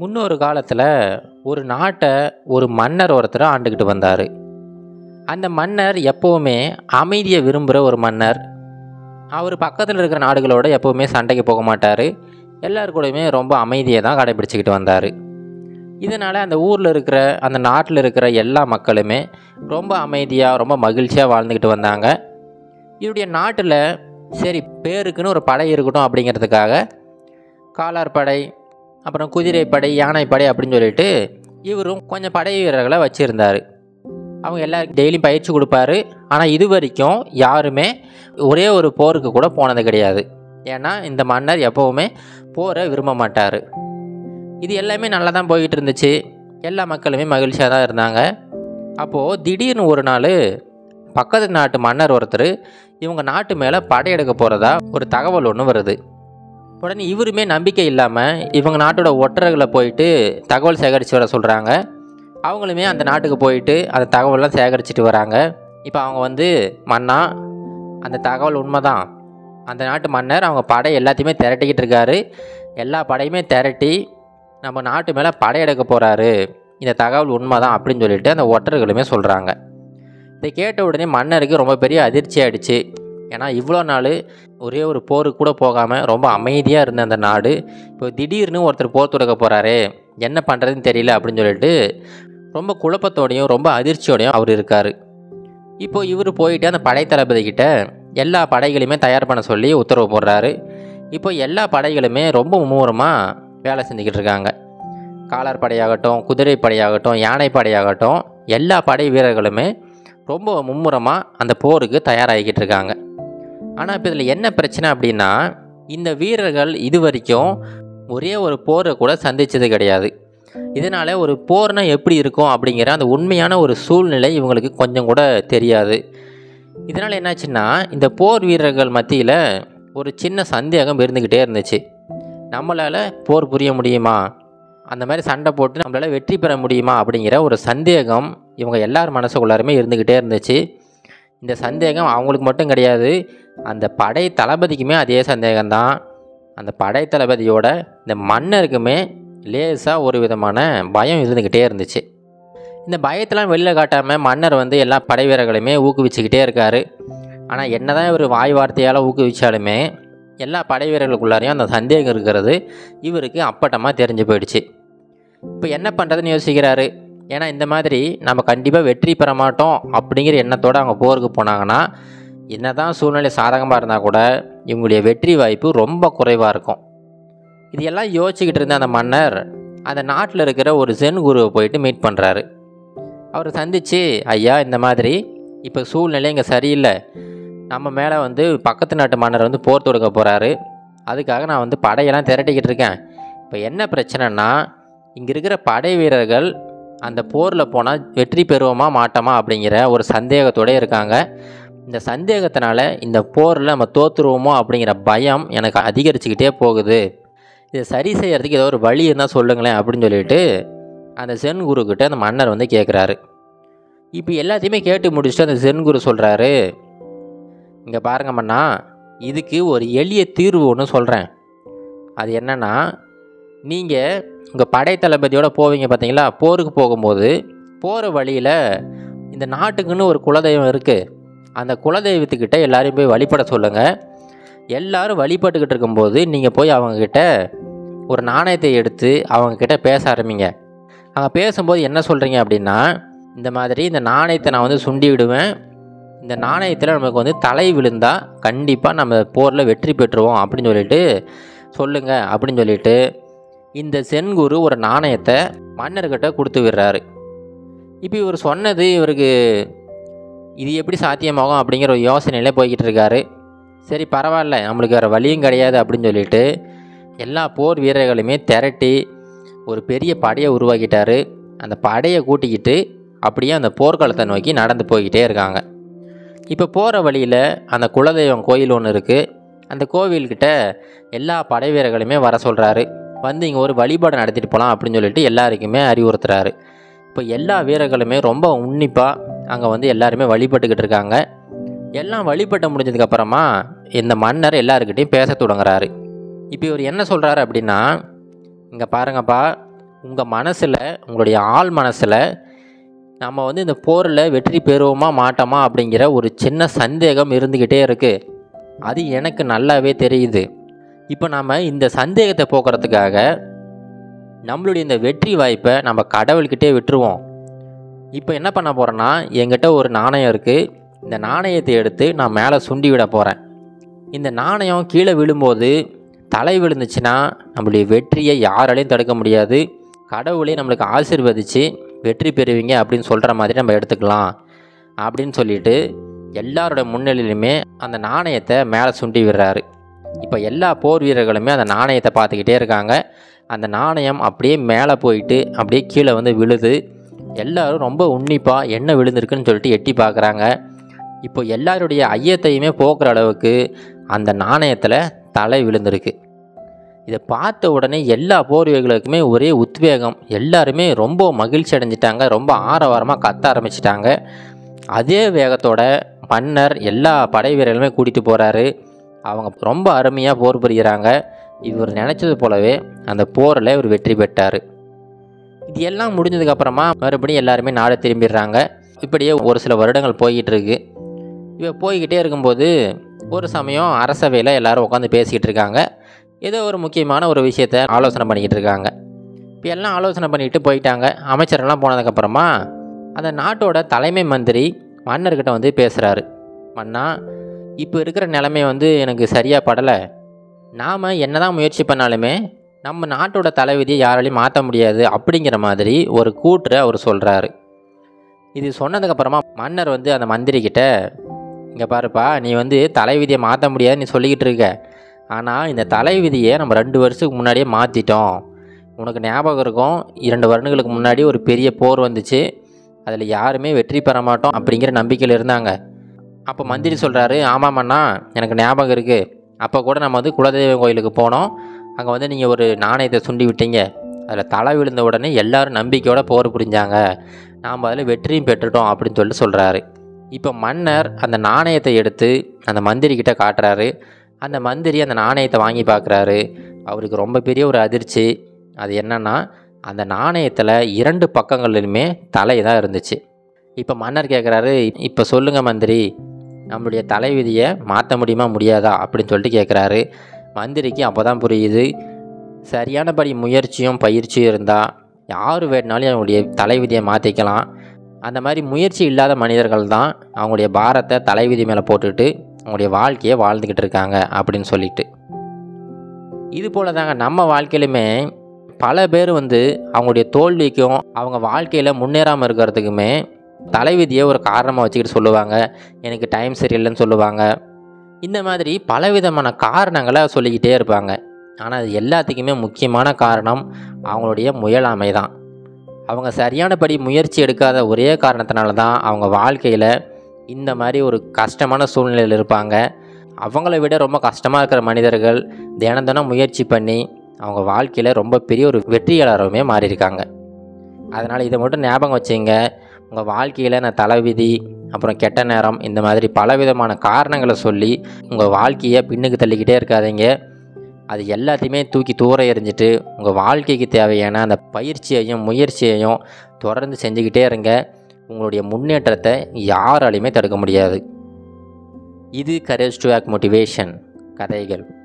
முன்னொரு காலத்தில் ஒரு நாட்டை ஒரு மன்னர் ஒருத்தர் ஆண்டுக்கிட்டு வந்தார் அந்த மன்னர் எப்போவுமே அமைதியை விரும்புகிற ஒரு மன்னர் அவர் பக்கத்தில் இருக்கிற நாடுகளோட எப்போவுமே சண்டைக்கு போக மாட்டார் எல்லாரு கூடயுமே ரொம்ப அமைதியை தான் கடைபிடிச்சிக்கிட்டு வந்தார் இதனால் அந்த ஊரில் இருக்கிற அந்த நாட்டில் இருக்கிற எல்லா மக்களுமே ரொம்ப அமைதியாக ரொம்ப மகிழ்ச்சியாக வாழ்ந்துக்கிட்டு வந்தாங்க இவருடைய நாட்டில் சரி பேருக்குன்னு ஒரு படை இருக்கட்டும் அப்படிங்கிறதுக்காக காலார் படை அப்புறம் குதிரைப்படை யானைப்படை அப்படின்னு சொல்லிட்டு இவரும் கொஞ்சம் படை வீரர்களை வச்சுருந்தார் அவங்க எல்லாருக்கும் டெய்லியும் பயிற்சி கொடுப்பாரு ஆனால் இது வரைக்கும் யாருமே ஒரே ஒரு போருக்கு கூட போனது கிடையாது ஏன்னா இந்த மன்னர் எப்போவுமே போரை விரும்ப மாட்டார் இது எல்லாமே நல்லா தான் போய்கிட்டு இருந்துச்சு எல்லா மக்களுமே மகிழ்ச்சியாக தான் இருந்தாங்க அப்போது திடீர்னு ஒரு நாள் பக்கத்து நாட்டு மன்னர் ஒருத்தர் இவங்க நாட்டு மேலே படையெடுக்க போகிறதா ஒரு தகவல் ஒன்று வருது உடனே இவருமே நம்பிக்கை இல்லாமல் இவங்க நாட்டோட ஒற்றர்களை போயிட்டு தகவல் சேகரித்து வர சொல்கிறாங்க அவங்களுமே அந்த நாட்டுக்கு போயிட்டு அந்த தகவல்லாம் சேகரிச்சுட்டு வராங்க இப்போ அவங்க வந்து மன்னா அந்த தகவல் உண்மைதான் அந்த நாட்டு மன்னர் அவங்க படை எல்லாத்தையுமே திரட்டிக்கிட்டு இருக்காரு எல்லா படையுமே திரட்டி நம்ம நாட்டு மேலே படையெடுக்க போகிறாரு இந்த தகவல் உண்மைதான் அப்படின்னு சொல்லிட்டு அந்த ஒற்றர்களுமே சொல்கிறாங்க இதை கேட்ட உடனே மன்னருக்கு ரொம்ப பெரிய அதிர்ச்சி ஆயிடுச்சு ஏன்னா இவ்வளோ நாள் ஒரே ஒரு போருக்கு கூட போகாமல் ரொம்ப அமைதியாக இருந்த அந்த நாடு இப்போ திடீர்னு ஒருத்தர் போர் தொடக்க போகிறாரே என்ன பண்ணுறதுன்னு தெரியல அப்படின்னு சொல்லிட்டு ரொம்ப குழப்பத்தோடையும் ரொம்ப அதிர்ச்சியோடையும் அவர் இருக்கார் இப்போ இவர் போயிட்டு அந்த படை தளபதி கிட்ட எல்லா படைகளையுமே தயார் பண்ண சொல்லி உத்தரவு போடுறாரு இப்போ எல்லா படைகளுமே ரொம்ப மும்முரமாக வேலை செஞ்சுக்கிட்டு இருக்காங்க காலார் படையாகட்டும் குதிரை படையாகட்டும் யானை படையாகட்டும் எல்லா படை வீரர்களுமே ரொம்ப மும்முரமாக அந்த போருக்கு தயாராகிக்கிட்டு இருக்காங்க ஆனால் இப்போ இதில் என்ன பிரச்சனை அப்படின்னா இந்த வீரர்கள் இது வரைக்கும் ஒரே ஒரு போரை கூட சந்தித்தது கிடையாது இதனால் ஒரு போர்னா எப்படி இருக்கும் அப்படிங்கிற அந்த உண்மையான ஒரு சூழ்நிலை இவங்களுக்கு கொஞ்சம் கூட தெரியாது இதனால் என்னாச்சுன்னா இந்த போர் வீரர்கள் மத்தியில் ஒரு சின்ன சந்தேகம் இருந்துக்கிட்டே இருந்துச்சு நம்மளால் போர் புரிய முடியுமா அந்த மாதிரி சண்டை போட்டு நம்மளால் வெற்றி பெற முடியுமா அப்படிங்கிற ஒரு சந்தேகம் இவங்க எல்லார் மனசுக்குள்ளாருமே இருந்துக்கிட்டே இருந்துச்சு இந்த சந்தேகம் அவங்களுக்கு மட்டும் கிடையாது அந்த படை தளபதிக்குமே அதே சந்தேகம்தான் அந்த படை தளபதியோட இந்த மன்னருக்குமே லேசாக ஒரு விதமான பயம் இருந்துக்கிட்டே இருந்துச்சு இந்த பயத்தெல்லாம் வெளியில் காட்டாமல் மன்னர் வந்து எல்லா படை வீரர்களையுமே ஊக்குவிச்சுக்கிட்டே இருக்கார் ஆனால் என்ன தான் இவர் வாய் வார்த்தையால் ஊக்குவிச்சாலுமே எல்லா படை வீரர்களுக்குள்ளாரையும் அந்த சந்தேகம் இருக்கிறது இவருக்கு அப்பட்டமாக தெரிஞ்சு போயிடுச்சு இப்போ என்ன பண்ணுறதுன்னு யோசிக்கிறாரு ஏன்னா இந்த மாதிரி நம்ம கண்டிப்பாக வெற்றி பெற மாட்டோம் அப்படிங்கிற எண்ணத்தோடு அவங்க போருக்கு போனாங்கன்னா என்ன தான் சூழ்நிலை சாதகமாக இருந்தால் கூட இவங்களுடைய வெற்றி வாய்ப்பு ரொம்ப குறைவாக இருக்கும் இது எல்லாம் யோசிச்சுக்கிட்டு இருந்த அந்த மன்னர் அந்த நாட்டில் இருக்கிற ஒரு சென் குருவை போயிட்டு மீட் பண்ணுறாரு அவரை சந்தித்து ஐயா இந்த மாதிரி இப்போ சூழ்நிலை இங்கே சரியில்லை நம்ம மேலே வந்து பக்கத்து நாட்டு மன்னர் வந்து போர் தொடுக்க போகிறாரு அதுக்காக நான் வந்து படையெல்லாம் திரட்டிக்கிட்டு இருக்கேன் இப்போ என்ன பிரச்சனைனா இங்கே இருக்கிற படை வீரர்கள் அந்த போரில் போனால் வெற்றி பெறுவோமா மாட்டோமா அப்படிங்கிற ஒரு சந்தேகத்தோடு இருக்காங்க இந்த சந்தேகத்தினால இந்த போரில் நம்ம தோற்றுருவோமோ அப்படிங்கிற பயம் எனக்கு அதிகரிச்சுக்கிட்டே போகுது இதை சரி செய்யறதுக்கு ஏதோ ஒரு வழி இருந்தால் சொல்லுங்களேன் அப்படின்னு சொல்லிட்டு அந்த சென் குருக்கிட்ட அந்த மன்னர் வந்து கேட்குறாரு இப்போ எல்லாத்தையுமே கேட்டு முடிச்சுட்டு அந்த சென் குரு சொல்கிறாரு இங்கே பாருங்க மன்னா இதுக்கு ஒரு எளிய தீர்வு ஒன்று சொல்கிறேன் அது என்னென்னா நீங்கள் உங்கள் படை தளபதியோடு போவீங்க பார்த்தீங்களா போருக்கு போகும்போது போகிற வழியில் இந்த நாட்டுக்குன்னு ஒரு குலதெய்வம் இருக்குது அந்த குலதெய்வத்துக்கிட்ட எல்லாரையும் போய் வழிபட சொல்லுங்கள் எல்லாரும் வழிபட்டுக்கிட்டு இருக்கும்போது நீங்கள் போய் அவங்கக்கிட்ட ஒரு நாணயத்தை எடுத்து அவங்கக்கிட்ட பேச ஆரம்பிங்க அங்கே பேசும்போது என்ன சொல்கிறீங்க அப்படின்னா இந்த மாதிரி இந்த நாணயத்தை நான் வந்து சுண்டி விடுவேன் இந்த நாணயத்தில் நமக்கு வந்து தலை விழுந்தால் கண்டிப்பாக நம்ம போரில் வெற்றி பெற்றுவோம் அப்படின்னு சொல்லிட்டு சொல்லுங்கள் அப்படின்னு சொல்லிட்டு இந்த சென்குரு ஒரு நாணயத்தை மன்னர்கிட்ட கொடுத்து விடுறாரு இப்போ இவர் சொன்னது இவருக்கு இது எப்படி சாத்தியமாகும் அப்படிங்கிற ஒரு யோசனையிலே போய்கிட்டு இருக்காரு சரி பரவாயில்ல நம்மளுக்கு வேறு வழியும் கிடையாது அப்படின்னு சொல்லிட்டு எல்லா போர் வீரர்களுமே திரட்டி ஒரு பெரிய படையை உருவாக்கிட்டாரு அந்த படையை கூட்டிக்கிட்டு அப்படியே அந்த போர்க்களத்தை நோக்கி நடந்து போய்கிட்டே இருக்காங்க இப்போ போகிற வழியில் அந்த குலதெய்வம் கோயில் ஒன்று இருக்குது அந்த கோவில்கிட்ட எல்லா படை வீரர்களுமே வர சொல்கிறாரு வந்து இங்கே ஒரு வழிபாடு நடத்திட்டு போகலாம் அப்படின்னு சொல்லிட்டு எல்லாருக்குமே அறிவுறுத்துறாரு இப்போ எல்லா வீரர்களுமே ரொம்ப உன்னிப்பாக அங்கே வந்து எல்லாருமே வழிபட்டுக்கிட்டு இருக்காங்க எல்லாம் வழிபட்ட முடிஞ்சதுக்கப்புறமா இந்த மன்னர் எல்லாருக்கிட்டையும் பேச தொடங்குறாரு இப்போ இவர் என்ன சொல்கிறாரு அப்படின்னா இங்கே பாருங்கப்பா உங்கள் மனசில் உங்களுடைய ஆள் மனசில் நம்ம வந்து இந்த போரில் வெற்றி பெறுவோமா மாட்டோமா அப்படிங்கிற ஒரு சின்ன சந்தேகம் இருந்துக்கிட்டே இருக்குது அது எனக்கு நல்லாவே தெரியுது இப்போ நாம் இந்த சந்தேகத்தை போக்குறதுக்காக நம்மளுடைய இந்த வெற்றி வாய்ப்பை நம்ம கடவுள்கிட்டே விட்டுருவோம் இப்போ என்ன பண்ண போகிறேன்னா என்கிட்ட ஒரு நாணயம் இருக்குது இந்த நாணயத்தை எடுத்து நான் மேலே சுண்டி விட போகிறேன் இந்த நாணயம் கீழே விழும்போது தலை விழுந்துச்சுன்னா நம்மளுடைய வெற்றியை யாராலையும் தடுக்க முடியாது கடவுளே நம்மளுக்கு ஆசீர்வதித்து வெற்றி பெறுவீங்க அப்படின்னு சொல்கிற மாதிரி நம்ம எடுத்துக்கலாம் அப்படின்னு சொல்லிட்டு எல்லாரோட முன்னிலையிலுமே அந்த நாணயத்தை மேலே சுண்டி விடுறாரு இப்போ எல்லா போர் வீரர்களுமே அந்த நாணயத்தை பார்த்துக்கிட்டே இருக்காங்க அந்த நாணயம் அப்படியே மேலே போயிட்டு அப்படியே கீழே வந்து விழுது எல்லாரும் ரொம்ப உன்னிப்பாக என்ன விழுந்திருக்குன்னு சொல்லிட்டு எட்டி பார்க்குறாங்க இப்போ எல்லாருடைய ஐயத்தையுமே போக்குற அளவுக்கு அந்த நாணயத்தில் தலை விழுந்திருக்கு இதை பார்த்த உடனே எல்லா போர் வீரர்களுக்குமே ஒரே உத்வேகம் எல்லாருமே ரொம்ப மகிழ்ச்சி அடைஞ்சிட்டாங்க ரொம்ப ஆரவாரமாக கத்த ஆரம்பிச்சிட்டாங்க அதே வேகத்தோட மன்னர் எல்லா படை வீரர்களுமே கூட்டிகிட்டு போகிறாரு அவங்க ரொம்ப அருமையாக போர் புரிகிறாங்க இவர் நினச்சது போலவே அந்த போரில் இவர் வெற்றி பெற்றார் இது எல்லாம் முடிஞ்சதுக்கப்புறமா மறுபடியும் எல்லாருமே நாடு திரும்பிடுறாங்க இப்படியே ஒரு சில வருடங்கள் போய்கிட்டு இருக்கு இவ போய்கிட்டே இருக்கும்போது ஒரு சமயம் அரசவையில் எல்லாரும் உட்காந்து பேசிக்கிட்டு இருக்காங்க ஏதோ ஒரு முக்கியமான ஒரு விஷயத்த ஆலோசனை பண்ணிக்கிட்டு இருக்காங்க இப்போ எல்லாம் ஆலோசனை பண்ணிட்டு போயிட்டாங்க அமைச்சரெல்லாம் போனதுக்கப்புறமா அந்த நாட்டோட தலைமை மந்திரி மன்னர்கிட்ட வந்து பேசுகிறாரு மன்னா இப்போ இருக்கிற நிலைமை வந்து எனக்கு சரியாக படலை நாம் என்னதான் முயற்சி பண்ணாலுமே நம்ம நாட்டோட தலைவிதியை யாராலையும் மாற்ற முடியாது அப்படிங்கிற மாதிரி ஒரு கூற்றை அவர் சொல்கிறாரு இது சொன்னதுக்கப்புறமா மன்னர் வந்து அந்த மந்திரி கிட்ட இங்கே பாருப்பா நீ வந்து தலைவிதியை மாற்ற முடியாது நீ சொல்லிக்கிட்டு இருக்க ஆனால் இந்த தலைவிதியை நம்ம ரெண்டு வருஷத்துக்கு முன்னாடியே மாற்றிட்டோம் உனக்கு ஞாபகம் இருக்கும் இரண்டு வருடங்களுக்கு முன்னாடி ஒரு பெரிய போர் வந்துச்சு அதில் யாருமே வெற்றி பெற மாட்டோம் அப்படிங்கிற நம்பிக்கையில் இருந்தாங்க அப்போ மந்திரி சொல்கிறாரு ஆமாமண்ணா எனக்கு ஞாபகம் இருக்குது அப்போ கூட நம்ம வந்து குலதெய்வம் கோயிலுக்கு போனோம் அங்கே வந்து நீங்கள் ஒரு நாணயத்தை சுண்டி விட்டீங்க அதில் தலை விழுந்த உடனே எல்லாரும் நம்பிக்கையோட போர் புரிஞ்சாங்க நாம் அதில் வெற்றியும் பெற்றுட்டோம் அப்படின்னு சொல்லிட்டு சொல்கிறாரு இப்போ மன்னர் அந்த நாணயத்தை எடுத்து அந்த மந்திரி கிட்ட காட்டுறாரு அந்த மந்திரி அந்த நாணயத்தை வாங்கி பார்க்குறாரு அவருக்கு ரொம்ப பெரிய ஒரு அதிர்ச்சி அது என்னன்னா அந்த நாணயத்தில் இரண்டு பக்கங்களிலுமே தலை தான் இருந்துச்சு இப்போ மன்னர் கேட்குறாரு இப்போ சொல்லுங்கள் மந்திரி நம்மளுடைய தலைவிதியை மாற்ற முடியுமா முடியாதா அப்படின்னு சொல்லிட்டு கேட்குறாரு மந்திரிக்கு அப்போ தான் புரியுது சரியானபடி முயற்சியும் பயிற்சியும் இருந்தால் யார் வேணுனாலும் அவங்களுடைய தலைவிதியை மாற்றிக்கலாம் அந்த மாதிரி முயற்சி இல்லாத மனிதர்கள் தான் அவங்களுடைய பாரத்தை தலைவிதி மேலே போட்டுட்டு அவங்களுடைய வாழ்க்கையை வாழ்ந்துக்கிட்டு இருக்காங்க அப்படின்னு சொல்லிட்டு இது போல தாங்க நம்ம வாழ்க்கையிலுமே பல பேர் வந்து அவங்களுடைய தோல்விக்கும் அவங்க வாழ்க்கையில் முன்னேறாமல் இருக்கிறதுக்குமே தலைவிதியை ஒரு காரணமாக வச்சுக்கிட்டு சொல்லுவாங்க எனக்கு டைம் சரியில்லைன்னு சொல்லுவாங்க இந்த மாதிரி பலவிதமான காரணங்களை சொல்லிக்கிட்டே இருப்பாங்க ஆனால் அது எல்லாத்துக்குமே முக்கியமான காரணம் அவங்களுடைய முயலாமை தான் அவங்க சரியானபடி முயற்சி எடுக்காத ஒரே காரணத்தினால தான் அவங்க வாழ்க்கையில் இந்த மாதிரி ஒரு கஷ்டமான சூழ்நிலையில் இருப்பாங்க அவங்கள விட ரொம்ப கஷ்டமாக இருக்கிற மனிதர்கள் தினம் தினம் முயற்சி பண்ணி அவங்க வாழ்க்கையில் ரொம்ப பெரிய ஒரு வெற்றியாளருமே மாறியிருக்காங்க அதனால் இதை மட்டும் ஞாபகம் வச்சுங்க உங்கள் வாழ்க்கையில் இந்த தலைவிதி அப்புறம் கெட்ட நேரம் இந்த மாதிரி பலவிதமான காரணங்களை சொல்லி உங்கள் வாழ்க்கையை பின்னுக்கு தள்ளிக்கிட்டே இருக்காதீங்க அது எல்லாத்தையுமே தூக்கி தூர எறிஞ்சிட்டு உங்கள் வாழ்க்கைக்கு தேவையான அந்த பயிற்சியையும் முயற்சியையும் தொடர்ந்து செஞ்சுக்கிட்டே இருங்க உங்களுடைய முன்னேற்றத்தை யாராலையுமே தடுக்க முடியாது இது கரேஜ் டு ஆக் மோட்டிவேஷன் கதைகள்